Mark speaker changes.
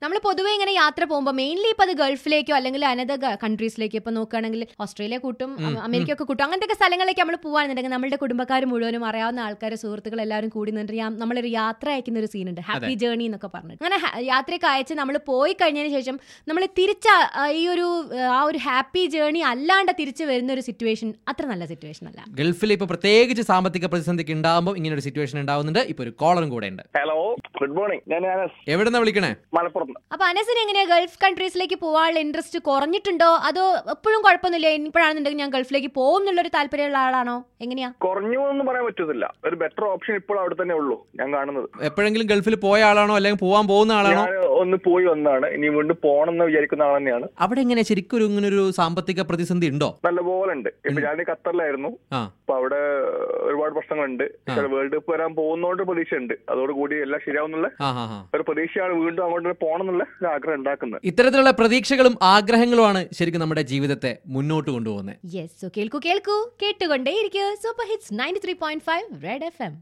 Speaker 1: നമ്മൾ പൊതുവേ ഇങ്ങനെ യാത്ര പോകുമ്പോൾ മെയിൻലി ഇപ്പൊ അത് ഗൾഫിലേക്കോ അല്ലെങ്കിൽ അനദർ കൺട്രീസിലേക്കോ ഇപ്പൊ നോക്കുകയാണെങ്കിൽ ഓസ്ട്രേലിയ കൂട്ടും
Speaker 2: ഉം,
Speaker 1: അമേരിക്ക ഒക്കെ കൂട്ടും അങ്ങനത്തെ സ്ഥലങ്ങളിലേക്ക് നമ്മൾ പോവാണെന്നുണ്ടെങ്കിൽ നമ്മുടെ കുടുംബക്കാർ മുഴുവനും അറിയാവുന്ന ആൾക്കാർ സുഹൃത്തുക്കൾ എല്ലാവരും കൂടി നിന്നിട്ട് യാ- നമ്മളൊരു യാത്ര അയക്കുന്ന ഒരു സീനുണ്ട് ഹാപ്പി ജേർണി എന്നൊക്കെ പറഞ്ഞു അങ്ങനെ ഹ- യാത്രയൊക്കെ അയച്ച് നമ്മൾ പോയി കഴിഞ്ഞതിന് ശേഷം നമ്മൾ തിരിച്ച ആ, ഈ ഒരു ആ ഒരു ഹാപ്പി ജേർണി അല്ലാണ്ട് തിരിച്ചു വരുന്ന ഒരു സിറ്റുവേഷൻ അത്ര നല്ല സിറ്റുവേഷൻ അല്ല
Speaker 2: ഗൾഫിൽ ഇപ്പൊ പ്രത്യേകിച്ച് സാമ്പത്തിക പ്രതിസന്ധിക്ക് ഉണ്ടാകുമ്പോൾ ഇങ്ങനെ ഒരു സിറ്റുവേഷൻ ഉണ്ടാവുന്നുണ്ട് ഇപ്പൊ ഒരു കോളറും കൂടെ ഉണ്ട്
Speaker 3: ഹലോ ഗുഡ് മോർണിംഗ് ഞാൻ അനസ്
Speaker 2: എവിടെന്നാ വിളിക്കണേ
Speaker 3: മലപ്പുറത്ത്
Speaker 1: അപ്പൊ അനസിന് എങ്ങനെയാ ഗൾഫ് കൺട്രീസിലേക്ക് പോകാനുള്ള ഇൻട്രസ്റ്റ് കുറഞ്ഞിട്ടുണ്ടോ അതോ എപ്പോഴും കുഴപ്പമൊന്നുമില്ല ഇപ്പോഴാണെന്നുണ്ടെങ്കിൽ ഞാൻ ഗൾഫിലേക്ക് പോകും എന്നുള്ളൊരു താല്പര്യമുള്ള ആളാണോ എങ്ങനെയാ
Speaker 3: കുറഞ്ഞു എന്നൊന്നും പറയാൻ പറ്റത്തില്ല ഒരു ബെറ്റർ ഓപ്ഷൻ ഇപ്പോൾ അവിടെ തന്നെ ഉള്ളൂ ഞാൻ കാണുന്നത്
Speaker 2: എപ്പോഴെങ്കിലും ഗൾഫിൽ പോയ ആളാണോ അല്ലെങ്കിൽ പോവാൻ പോകുന്ന ആളാണോ
Speaker 3: ഞാൻ ഒന്ന് പോയി വന്നതാണ് ഇനി വീണ്ടും പോകണം എന്ന് വിചാരിക്കുന്ന ആൾ തന്നെയാണ്
Speaker 2: അവിടെ എങ്ങനെ ശരിക്കും ഒരു ഇങ്ങനെ ഒരു സാമ്പത്തിക പ്രതിസന്ധി ഉണ്ടോ
Speaker 3: നല്ലപോലെ ഉണ്ട് ഇപ്പൊ ഞാൻ ഖത്തറിലായിരുന്നു
Speaker 2: ആ
Speaker 3: അപ്പൊ അവിടെ ഒരുപാട് പ്രശ്നങ്ങളുണ്ട് പക്ഷേ വേൾഡ് കപ്പ് വരാൻ പോകുന്നോണ്ട് പ്രതീക്ഷയുണ്ട് അതോടുകൂടി എല്ലാം ശരിയാവുന്നുള്ള
Speaker 2: ആ ഹാ ഹാ
Speaker 3: ഒരു പ്രതീക്ഷയാണ് വീണ്ടും അങ്ങോട്ട് പോകണം എന്നുള്ള ഒരു ആഗ്രഹം ഉണ്ടാക്കുന്നത്
Speaker 2: ഇത്തരത്തിലുള്ള പ്രതീക്ഷകളും ആഗ്രഹങ്ങളുമാണ് ശരിക്കും നമ്മുടെ ജീവിതത്തെ മുന്നോട്ട് കൊണ്ടുപോകുന്നത്
Speaker 1: യെസ് കേൾക്കൂ കേൾക്കൂ കേട്ടുകൊണ്ടേ ഇരിക്കൂ super hits ninety three point five red F M